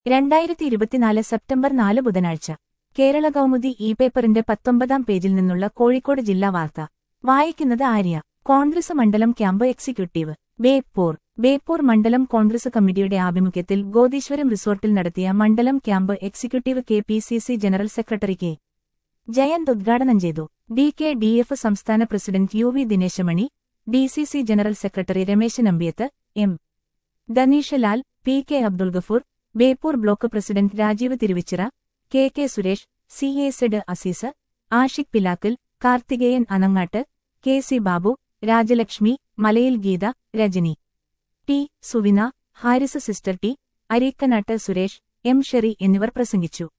രണ്ടായിരത്തി ഇരുപത്തിനാല് സെപ്റ്റംബർ നാല് ബുധനാഴ്ച കേരള കൗമുദി ഇ പേപ്പറിന്റെ പത്തൊമ്പതാം പേജിൽ നിന്നുള്ള കോഴിക്കോട് ജില്ലാ വാർത്ത വായിക്കുന്നത് ആര്യ കോൺഗ്രസ് മണ്ഡലം ക്യാമ്പ് എക്സിക്യൂട്ടീവ് ബേപ്പൂർ ബേപ്പൂർ മണ്ഡലം കോൺഗ്രസ് കമ്മിറ്റിയുടെ ആഭിമുഖ്യത്തിൽ ഗോദീശ്വരം റിസോർട്ടിൽ നടത്തിയ മണ്ഡലം camp executive K P C C general secretary K Jayanth ഉദ്ഘാടനം ചെയ്തു ഡി കെ ഡി എഫ് സംസ്ഥാന president U V Dineshamani D C C general secretary Rameshan Ambiyath M Dhaneesh Lal P K Abdul Gafoor Beypore block president Rajeev Thiruvachira K K Suresh C A Z Azeez Ashiq Pilakkal Karthikeyan Anangat K C Babu Rajalakshmi Malayil Geetha Rajani T Suvina Haris sister T Areekkanat Suresh M Sherry എന്നിവർ പ്രസംഗിച്ചു